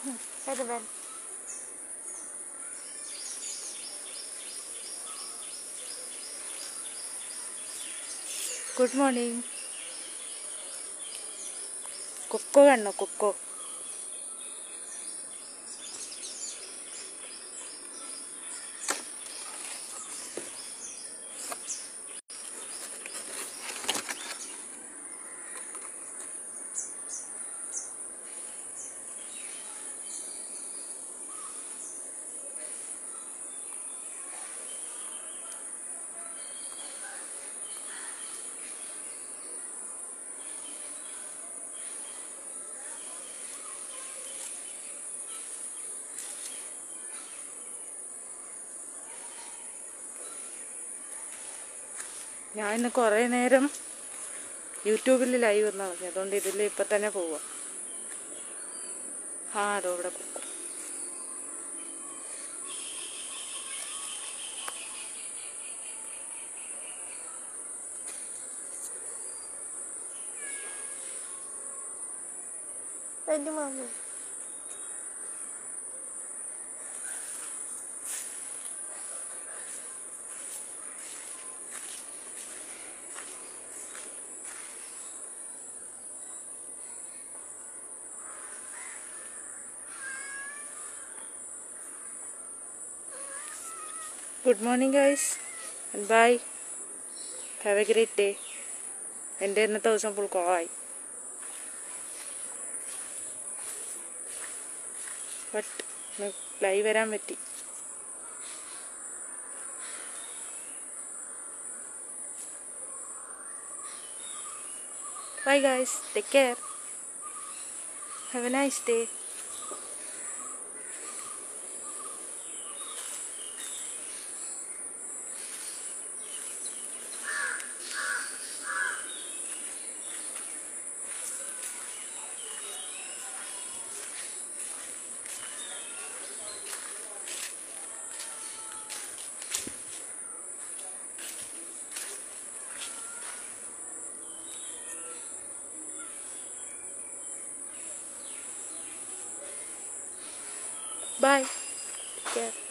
Say the bell. Good morning കൊക്കോ കണ്ണോ കൊക്കോ ഞാൻ ഇന്ന് കുറേ നേരം യൂട്യൂബിൽ ലൈവ് എന്ന് പറഞ്ഞു അതുകൊണ്ട് ഇതിൽ ഇപ്പം തന്നെ പോവാം ആ അതോ ഇവിടെ കൊക്കോ Ready, mommy. Good morning guys and bye have a great day എൻ്റെ ഇന്നത്തെ ദിവസം ഫുൾ കോളായി ബട്ട് ലൈവ് വരാൻ പറ്റി bye guys take care have a nice day Bye. Take care.